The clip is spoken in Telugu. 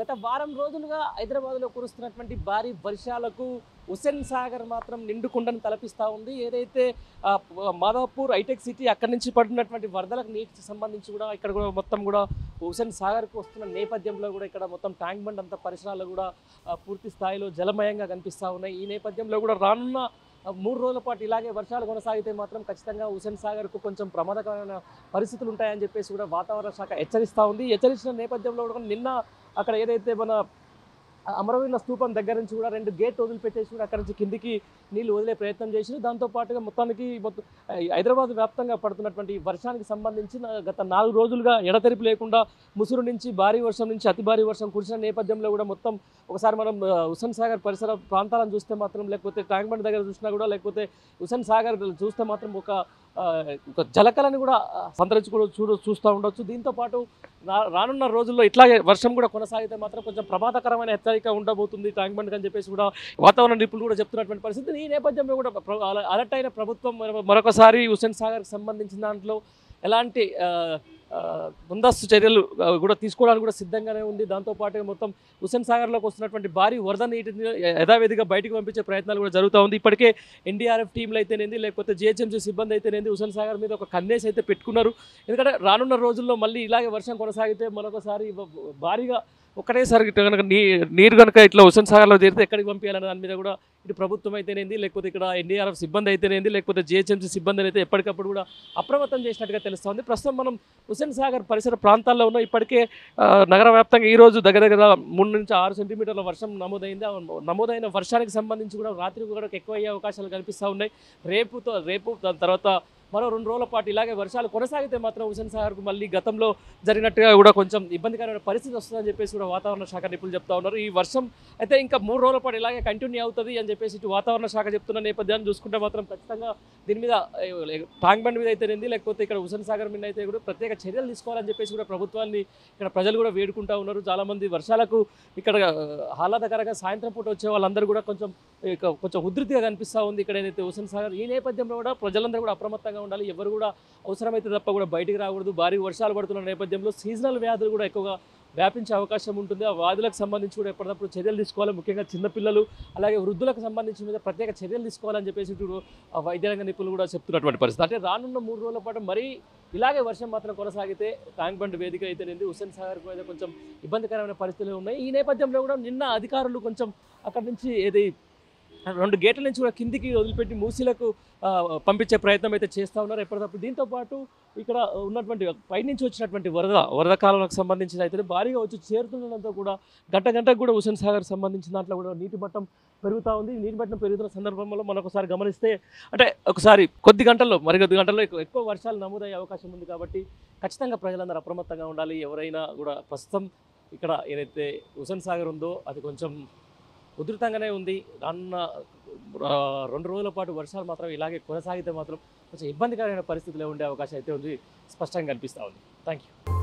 గత వారం రోజులుగా హైదరాబాద్లో కురుస్తున్నటువంటి భారీ వర్షాలకు హుస్సేన్ సాగర్ మాత్రం నిండుకుండను తలపిస్తూ ఉంది ఏదైతే ఆ, మాదాపూర్ హైటెక్ సిటీ అక్కడి నుంచి పడినటువంటి వరదలకు నీటికి సంబంధించి కూడా ఇక్కడ కూడా మొత్తం కూడా హుస్సేన్ సాగర్కు వస్తున్న నేపథ్యంలో కూడా ఇక్కడ మొత్తం ట్యాంక్ బండ్ అంతా పరిసరాలు కూడా ఆ, పూర్తి స్థాయిలో జలమయంగా కనిపిస్తూ ఉన్నాయి ఈ నేపథ్యంలో కూడా రానున్న ఆ, మూడు రోజుల పాటు ఇలాగే వర్షాలు కొనసాగితే మాత్రం ఖచ్చితంగా హుసేన్ సాగర్కు కొంచెం ప్రమాదకరమైన పరిస్థితులు ఉంటాయని చెప్పేసి కూడా వాతావరణ శాఖ హెచ్చరిస్తూ ఉంది హెచ్చరించిన నేపథ్యంలో కూడా నిన్న అక్కడ ఏదైతే మన అమరవీరుల స్తూపం దగ్గర నుంచి కూడా రెండు గేట్ వదిలిపెట్టేసి కూడా అక్కడ నుంచి కిందికి నీళ్లు వదిలే ప్రయత్నం చేసి దాంతో పాటుగా మొత్తానికి మొత్తం ఈ హైదరాబాద్ వ్యాప్తంగా పడుతున్నటువంటి ఈ వర్షానికి సంబంధించి నా- గత నాలుగు రోజులుగా ఎడతెరిపి లేకుండా ముసురు నుంచి భారీ వర్షం నుంచి అతి భారీ వర్షం కురిసిన నేపథ్యంలో కూడా మొత్తం ఒకసారి మనం ఆ, హుస్సేన్ సాగర్ పరిసర ప్రాంతాలను చూస్తే మాత్రం లేకపోతే ట్యాంక్ బండ్ దగ్గర చూసినా కూడా లేకపోతే హుస్సేన్ సాగర్ చూస్తే మాత్రం ఒక ఆ, ఒక జలకలను కూడా ఆ, సంతరించుకో చూడ చూస్తూ ఉండొచ్చు దీంతో పాటు రా- రానున్న రోజుల్లో ఇట్లాగే వర్షం కూడా కొనసాగితే మాత్రం కొంచెం ప్రమాదకరమైన హెచ్చరిక ఉండబోతుంది ట్యాంక్ బండ్ అని చెప్పేసి కూడా వాతావరణ నిపుణులు కూడా చెప్తున్నటువంటి పరిస్థితి ఈ నేపథ్యంలో కూడా ప్ర- అల- అలర్ట్ అయిన ప్రభుత్వం మరొక- మరొకసారి హుస్సేన్ సాగర్కి సంబంధించిన దాంట్లో ఎలాంటి ఆ, ఆ, ముందస్తు చర్యలు ఆ, కూడా తీసుకోవడానికి కూడా సిద్ధంగానే ఉంది దాంతోపాటు మొత్తం హుస్సేన్ సాగర్లోకి వస్తున్నటువంటి భారీ వరద నీటిని యథావిధిగా బయటకు పంపించే ప్రయత్నాలు కూడా జరుగుతూ ఉంది ఇప్పటికే ఎన్డీఆర్ఎఫ్ టీంలు అయితేనేది లేకపోతే జిహెచ్ఎంసీ సిబ్బంది అయితేనేది హుస్సేన్ సాగర్ మీద ఒక కన్నేసి అయితే పెట్టుకున్నారు ఎందుకంటే రానున్న రోజుల్లో మళ్ళీ ఇలాగే వర్షం కొనసాగితే మరొకసారి బ- భారీగా ఒకటేసారి కనుక నీ నీరు కనుక ఇట్లా హుస్సేన్ సాగర్లో చేరితే ఎక్కడికి పంపించాలనే దాని మీద కూడా ఇటు ప్రభుత్వం అయితేనేది లేకపోతే ఇక్కడ ఎన్డీఆర్ఎఫ్ సిబ్బంది అయితేనేది లేకపోతే జిహెచ్ఎంసీ సిబ్బంది అయితే ఎప్పటికప్పుడు కూడా అప్రమత్తం చేసినట్టుగా తెలుస్తోంది ప్రస్తుతం మనం హుస్సేన్ సాగర్ పరిసర ప్రాంతాల్లో ఉన్న ఇప్పటికే ఆ, నగర వ్యాప్తంగా ఈ రోజు దగ్గర దగ్గర మూడు నుంచి ఆరు సెంటీమీటర్ల వర్షం నమోదైంది ఆ నమోదైన వర్షానికి సంబంధించి కూడా రాత్రి కూడా ఎక్కువ అయ్యే అవకాశాలు కనిపిస్తూ ఉన్నాయి రేపుతో రేపు దాని తర్వాత మరో రెండు రోజుల పాటు ఇలాగే వర్షాలు కొనసాగితే మాత్రం హుసేన్ సాగర్కు మళ్ళీ గతంలో జరిగినట్టుగా కూడా కొంచెం ఇబ్బందికరమైన పరిస్థితి వస్తుందని చెప్పేసి కూడా వాతావరణ శాఖ నిపుణులు చెప్తా ఉన్నారు ఈ వర్షం అయితే ఇంకా మూడు రోజుల పాటు ఇలాగే కంటిన్యూ అవుతుంది అని చెప్పేసి ఇటు వాతావరణ శాఖ చెప్తున్న నేపథ్యాన్ని చూసుకుంటే మాత్రం ఖచ్చితంగా దీని మీద ఏ, ట్యాంక్ బండ్ మీద అయితేనేది లేకపోతే ఇక్కడ హుసేన్ సాగర్ మీద అయితే కూడా ప్రత్యేక చర్యలు తీసుకోవాలని చెప్పేసి కూడా ప్రభుత్వాన్ని ఇక్కడ ప్రజలు కూడా వేడుకుంటా ఉన్నారు చాలామంది వర్షాలకు ఇక్కడ ఆ, ఆహ్లాదకరంగా సాయంత్రం పూట వచ్చే వాళ్ళందరూ కూడా కొంచెం ఇక కొంచెం ఉధృతిగా కనిపిస్తూ ఉంది ఇక్కడ ఏదైతే హుసేన్ సాగర్ ఈ నేపథ్యంలో కూడా ప్రజలందరూ కూడా అప్రమత్తంగా ఉండాలి ఎవరు కూడా అవసరమైతే తప్ప కూడా బయటికి రాకూడదు భారీ వర్షాలు పడుతున్న నేపథ్యంలో సీజనల్ వ్యాధులు కూడా ఎక్కువగా వ్యాపించే అవకాశం ఉంటుంది ఆ వ్యాధులకు సంబంధించి కూడా ఎప్పటికప్పుడు చర్యలు తీసుకోవాలి ముఖ్యంగా చిన్నపిల్లలు అలాగే వృద్ధులకు సంబంధించి మీద ప్రత్యేక చర్యలు తీసుకోవాలని చెప్పేసి ఇటు ఆ వైద్య రంగ నిపుణులు కూడా చెప్తున్నటువంటి పరిస్థితి అంటే రానున్న మూడు రోజుల పాటు మరీ ఇలాగే వర్షం మాత్రం కొనసాగితే ట్యాంక్ బండ్ వేదిక అయితేనేది హుస్సేన్ సాగర్ మీద కొంచెం ఇబ్బందికరమైన పరిస్థితులు ఉన్నాయి ఈ నేపథ్యంలో కూడా నిన్న అధికారులు కొంచెం అక్కడి నుంచి ఏది రెండు గేట్ల నుంచి కూడా కిందికి వదిలిపెట్టి మూసీలకు ఆ, పంపించే ప్రయత్నం అయితే చేస్తూ ఉన్నారు ఎప్పటికప్పుడు దీంతో పాటు ఇక్కడ ఉన్నటువంటి పైనుంచి వచ్చినటువంటి వరద వరద కాలంకు సంబంధించిన అయితే భారీగా వచ్చి చేరుతుండడంతో కూడా గంట గంటకు కూడా హుసేన్ సాగర్ సంబంధించిన దాంట్లో కూడా నీటి మట్టం పెరుగుతూ ఉంది నీటి మట్టం పెరుగుతున్న సందర్భంలో మనం ఒకసారి గమనిస్తే అంటే ఒకసారి కొద్ది గంటల్లో మరి కొద్ది గంటల్లో ఎక్కువ ఎక్కువ వర్షాలు నమోదయ్యే అవకాశం ఉంది కాబట్టి ఖచ్చితంగా ప్రజలందరూ అప్రమత్తంగా ఉండాలి ఎవరైనా కూడా ప్రస్తుతం ఇక్కడ ఏదైతే హుసేన్ సాగర్ ఉందో అది కొంచెం ఉధృతంగానే ఉంది రానున్న ఆ, రెండు రోజుల పాటు వర్షాలు మాత్రం ఇలాగే కొనసాగితే మాత్రం కొంచెం ఇబ్బందికరమైన పరిస్థితుల్లో ఉండే అవకాశం అయితే ఉంది స్పష్టంగా కనిపిస్తూ ఉంది థ్యాంక్ యూ